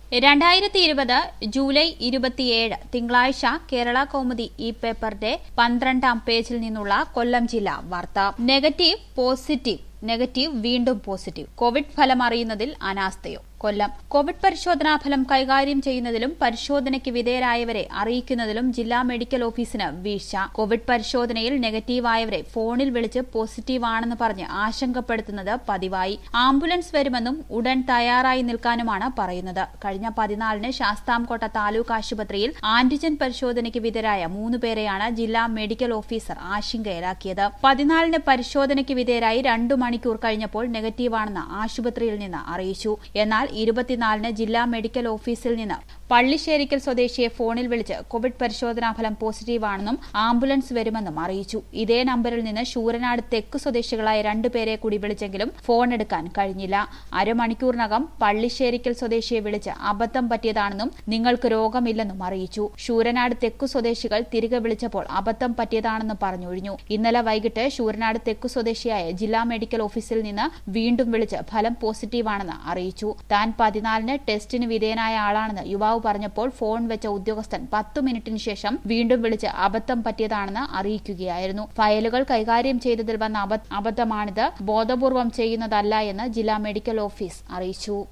രണ്ടായിരത്തി ഇരുപത് ജൂലൈ ഇരുപത്തിയേഴ് തിങ്കളാഴ്ച കേരള കൗമുദി ഈ പേപ്പറിന്റെ പന്ത്രണ്ടാം പേജിൽ നിന്നുള്ള കൊല്ലം ജില്ലാ വാർത്ത നെഗറ്റീവ് പോസിറ്റീവ് നെഗറ്റീവ് വീണ്ടും പോസിറ്റീവ് കോവിഡ് ഫലം അറിയുന്നതിൽ അനാസ്ഥയോ കൊല്ലം കോവിഡ് പരിശോധനാ ഫലം കൈകാര്യം ചെയ്യുന്നതിലും പരിശോധനയ്ക്ക് വിധേയരായവരെ അറിയിക്കുന്നതിലും ജില്ലാ മെഡിക്കൽ ഓഫീസിന് വീഴ്ച കോവിഡ് പരിശോധനയിൽ നെഗറ്റീവായവരെ ഫോണിൽ വിളിച്ച് പോസിറ്റീവ് ആണെന്ന് പറഞ്ഞ് ആശങ്കപ്പെടുത്തുന്നത് പതിവായി ആംബുലൻസ് വരുമെന്നും ഉടൻ തയ്യാറായി നിൽക്കാനുമാണ് പറയുന്നത് കഴിഞ്ഞ പതിനാലിന് ശാസ്താംകോട്ട താലൂക്ക് ആശുപത്രിയിൽ ആന്റിജൻ പരിശോധനയ്ക്ക് വിധേയരായ മൂന്നുപേരെയാണ് ജില്ലാ മെഡിക്കൽ ഓഫീസർ ആശങ്കയിലാക്കിയത് പതിനാലിന് പരിശോധനയ്ക്ക് വിധേയരായി രണ്ടു മണിക്കൂർ കഴിഞ്ഞപ്പോൾ നെഗറ്റീവാണെന്ന് ആശുപത്രിയിൽ നിന്ന് അറിയിച്ചു എന്നാൽ ഇരുപത്തിനാലിന് ജില്ലാ മെഡിക്കൽ ഓഫീസിൽ നിന്ന് പള്ളിശ്ശേരിക്കൽ സ്വദേശിയെ ഫോണിൽ വിളിച്ച് കോവിഡ് പരിശോധനാ ഫലം പോസിറ്റീവാണെന്നും ആംബുലൻസ് വരുമെന്നും അറിയിച്ചു ഇതേ നമ്പറിൽ നിന്ന് ശൂരനാട് തെക്ക് സ്വദേശികളായ രണ്ടുപേരെ കൂടി വിളിച്ചെങ്കിലും ഫോൺ എടുക്കാൻ കഴിഞ്ഞില്ല അരമണിക്കൂറിനകം പള്ളിശ്ശേരിക്കൽ സ്വദേശിയെ വിളിച്ച് അബദ്ധം പറ്റിയതാണെന്നും നിങ്ങൾക്ക് രോഗമില്ലെന്നും അറിയിച്ചു ശൂരനാട് തെക്കു സ്വദേശികൾ തിരികെ വിളിച്ചപ്പോൾ അബദ്ധം പറ്റിയതാണെന്ന് പറഞ്ഞൊഴിഞ്ഞു ഇന്നലെ വൈകിട്ട് ശൂരനാട് തെക്കു സ്വദേശിയായ ജില്ലാ മെഡിക്കൽ ഓഫീസിൽ നിന്ന് വീണ്ടും വിളിച്ച് ഫലം പോസിറ്റീവാണെന്ന് അറിയിച്ചു താൻ പതിനാലിന് ടെസ്റ്റിന് വിധേയനായ ആളാണെന്ന് യുവാവ് പറഞ്ഞപ്പോൾ ഫോൺ വെച്ച ഉദ്യോഗസ്ഥൻ പത്തു മിനിറ്റിന് ശേഷം വീണ്ടും വിളിച്ച് അബദ്ധം പറ്റിയതാണെന്ന് അറിയിക്കുകയായിരുന്നു ഫയലുകൾ കൈകാര്യം ചെയ്തതിൽ വന്ന അബദ്ധമാണിത് ബോധപൂർവം ചെയ്യുന്നതല്ല എന്ന് ജില്ലാ മെഡിക്കൽ ഓഫീസ് അറിയിച്ചു